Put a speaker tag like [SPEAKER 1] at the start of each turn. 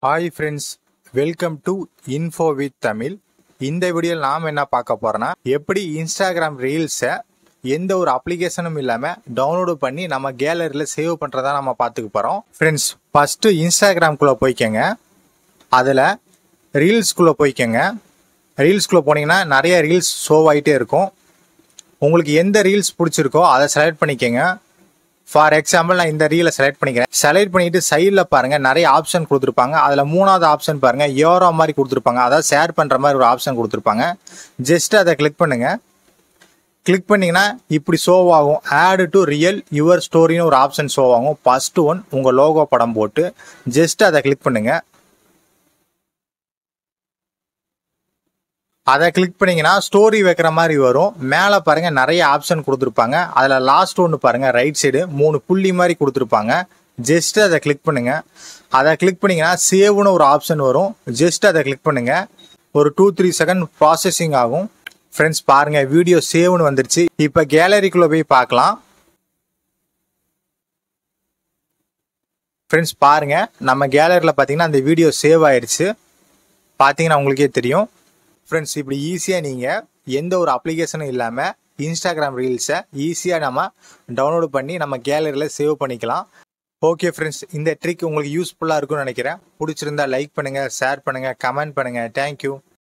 [SPEAKER 1] hi friends welcome to info with Tamil இந்த வீடியோவில் நாம் என்ன பார்க்க போறோம்னா எப்படி இன்ஸ்டாகிராம் ரீல்ஸை எந்த ஒரு அப்ளிகேஷனும் இல்லாமல் டவுன்லோடு பண்ணி நம்ம கேலரியில் சேவ் பண்ணுறதா நம்ம பார்த்துக்க போகிறோம் ஃப்ரெண்ட்ஸ் ஃபஸ்ட்டு இன்ஸ்டாகிராம்குள்ளே போய்க்கங்க அதில் ரீல்ஸ்குள்ளே போய்க்கங்க ரீல்ஸ்குள்ளே போனீங்கன்னா நிறைய ரீல்ஸ் ஷோ ஆகிட்டே இருக்கும் உங்களுக்கு எந்த ரீல்ஸ் பிடிச்சிருக்கோ அதை செலக்ட் பண்ணிக்கங்க ஃபார் எக்ஸாம்பிள் நான் இந்த ரீலை செலக்ட் பண்ணிக்கிறேன் செலக்ட் பண்ணிட்டு சைடில் பாருங்க நிறைய ஆப்ஷன் கொடுத்துருப்பாங்க அதில் மூணாவது ஆப்ஷன் பாருங்க யோரோ மாதிரி கொடுத்துருப்பாங்க அதாவது ஷேர் பண்ணுற மாதிரி ஒரு ஆப்ஷன் கொடுத்துருப்பாங்க ஜஸ்ட் அதை கிளிக் பண்ணுங்க கிளிக் பண்ணீங்கன்னா இப்படி ஷோ ஆகும் ஆட் டு ரியல் யுவர் ஸ்டோரின்னு ஒரு ஆப்ஷன் ஷோ ஆகும் ஃபர்ஸ்ட் ஒன் உங்கள் லோகோ படம் போட்டு ஜஸ்ட் அதை கிளிக் பண்ணுங்க அதை கிளிக் பண்ணீங்கன்னா ஸ்டோரி வைக்கிற மாதிரி வரும் மேலே பாருங்க நிறைய ஆப்ஷன் கொடுத்துருப்பாங்க அதில் லாஸ்ட் ஒன்று பாருங்க ரைட் சைடு மூணு புள்ளி மாதிரி கொடுத்துருப்பாங்க ஜஸ்ட் அதை கிளிக் பண்ணுங்க அதை கிளிக் பண்ணீங்கன்னா சேவ்னு ஒரு ஆப்ஷன் வரும் ஜஸ்ட் அதை கிளிக் பண்ணுங்க ஒரு டூ த்ரீ செகண்ட் ப்ராசஸிங் ஆகும் ஃப்ரெண்ட்ஸ் பாருங்க வீடியோ சேவ்னு வந்துருச்சு இப்போ கேலரிக்குள்ள போய் பார்க்கலாம் ஃப்ரெண்ட்ஸ் பாருங்க நம்ம கேலரியில் பார்த்தீங்கன்னா அந்த வீடியோ சேவ் ஆயிடுச்சு பார்த்தீங்கன்னா உங்களுக்கே தெரியும் ஃப்ரெண்ட்ஸ் இப்படி ஈஸியாக நீங்கள் எந்த ஒரு அப்ளிகேஷனும் இல்லாமல் இன்ஸ்டாகிராம் ரீல்ஸை ஈஸியாக நம்ம டவுன்லோடு பண்ணி நம்ம கேலரியில் சேவ் பண்ணிக்கலாம் ஓகே ஃப்ரெண்ட்ஸ் இந்த ட்ரிக் உங்களுக்கு யூஸ்ஃபுல்லாக இருக்கும்னு நினைக்கிறேன் பிடிச்சிருந்தா லைக் பண்ணுங்கள் ஷேர் பண்ணுங்கள் கமெண்ட் பண்ணுங்கள் தேங்க்யூ